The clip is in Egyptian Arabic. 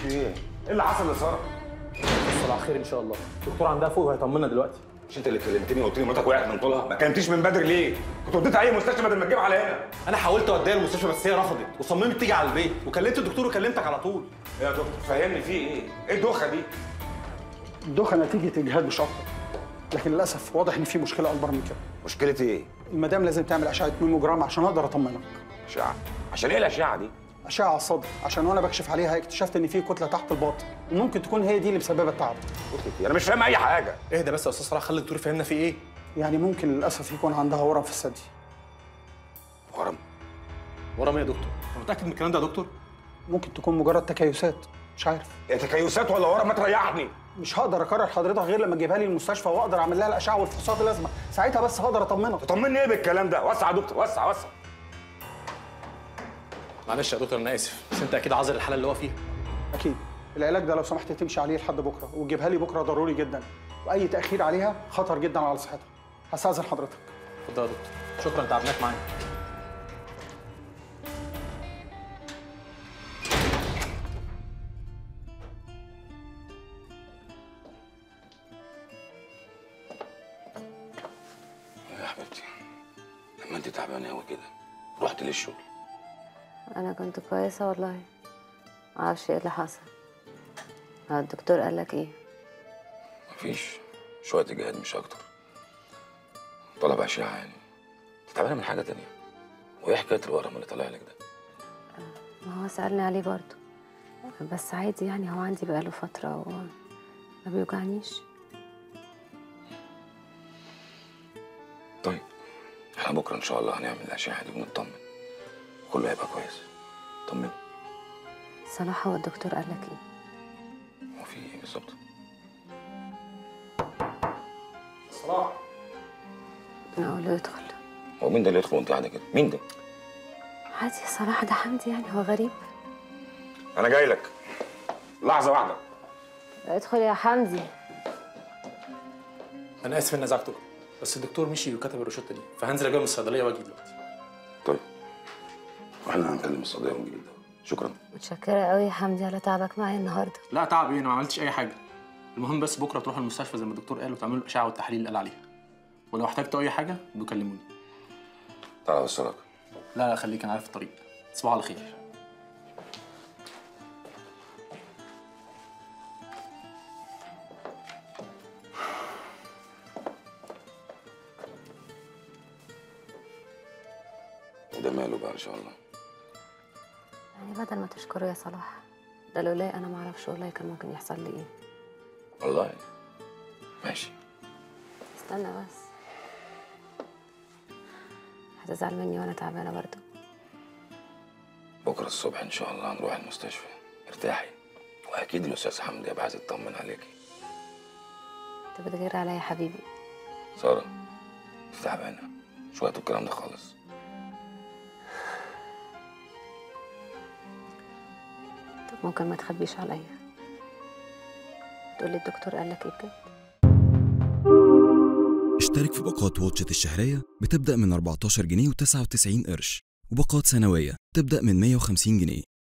ايه؟ ايه اللي حصل لساره؟ بص على خير ان شاء الله الدكتور عندها فوق وهيطمنا دلوقتي مش انت اللي كلمتني وقلت لي مراتك وقعت من طولها؟ ما كلمتنيش من بدري ليه؟ كنت وديتها اي مستشفى بدل ما تجيبها على هنا انا حاولت اوديها المستشفى بس هي رفضت وصممت تيجي على البيت وكلمت الدكتور وكلمتك على طول يا دكتور فهمني في ايه؟ ايه الدوخه دي؟ الدوخه نتيجه اجهاد مش اكتر لكن للاسف واضح ان في مشكله اكبر من كده مشكلة ايه؟ المدام لازم تعمل اشعه ميموجرام عشان اقدر اطمنك اشعه عشان ايه الاشعه دي؟ اشعه على الصدر عشان وانا بكشف عليها اكتشفت ان في كتله تحت الباطن وممكن تكون هي دي اللي مسببه التعب قلت ايه؟ انا مش فاهم اي حاجه اهدى بس يا استاذ صلاح خلي الدكتور يفهمنا في ايه يعني ممكن للاسف يكون عندها ورم في الثدي ورم ورا يا دكتور انت متاكد من الكلام ده يا دكتور ممكن تكون مجرد تكيسات مش عارف يا تكيسات ولا ورم ما تريحني مش هقدر اكرر حضرتك غير لما تجيبها لي المستشفى واقدر اعمل لها الاشعه والفحوصات اللازمه ساعتها بس هقدر اطمنك تطمني ايه بالكلام ده؟ وسع يا دكتور وسع وسع معلش يا دكتور انا اسف بس انت اكيد عذر الحاله اللي هو فيها اكيد العلاج ده لو سمحت تمشي عليه لحد بكره وتجيبها لي بكره ضروري جدا واي تاخير عليها خطر جدا على صحتها هستاذن حضرتك اتفضل يا دكتور شكرا تعبناك معانا يا حبيبتي لما انت تعبانه قوي كده رحت للشغل انا كنت كويسه والله معرفش ايه اللي حصل آه، الدكتور قال لك ايه مفيش شويه اجهاد مش اكتر طلب اشعه يعني انت تعبانه من حاجه تانية وايه حكايه الورم اللي طالع لك ده ما هو سالني عليه برضه بس عادي يعني هو عندي بقاله فتره وما بيوجعنيش طيب احنا بكره ان شاء الله هنعمل الاشعه دي ونطمن كله هيبقى كويس طمني صلاح هو الدكتور قال لك ايه هو في ايه بالظبط صلاح انا اقول له يدخل هو مين ده اللي يدخل وانت قاعده كده مين ده عادي يا صلاح ده حمدي يعني هو غريب انا جاي لك لحظه واحده ادخل يا حمدي انا اسف اني ازعجتك بس الدكتور مشي وكتب الروشته دي فهنزل اجيبها من الصيدليه واجي دلوقتي طيب واحنا هنكلم الصيدليه ونجيب الدواء شكرا متشكره قوي يا حمدي على تعبك معايا النهارده لا تعب ايه انا ما عملتش اي حاجه المهم بس بكره تروح المستشفى زي ما الدكتور قال وتعملوا الاشعه والتحاليل اللي قال عليها ولو احتجتوا اي حاجه بكلموني تعالى اوصلك لا لا خليك انا عارف الطريق تصبحوا على خير ده ماله بقى ان شاء الله يعني بدل ما تشكره يا صلاح ده لولاي انا ما اعرفش والله كان ممكن يحصل لي ايه والله ماشي استنى بس هتزعل مني وانا تعبانه برضه بكره الصبح ان شاء الله هنروح المستشفى ارتاحي واكيد الاستاذ حمدي هيبقى عايز يطمن عليكي انت بتغير عليا يا حبيبي ساره انت تعبانه مش وقت الكلام ده خالص طب ممكن ما تخبيش عليا تقولي الدكتور قال لك ايه بجد اشترك في باقات واتشت الشهرية بتبدأ من 14 جنيه و99 قرش وباقات سنوية تبدأ من 150 جنيه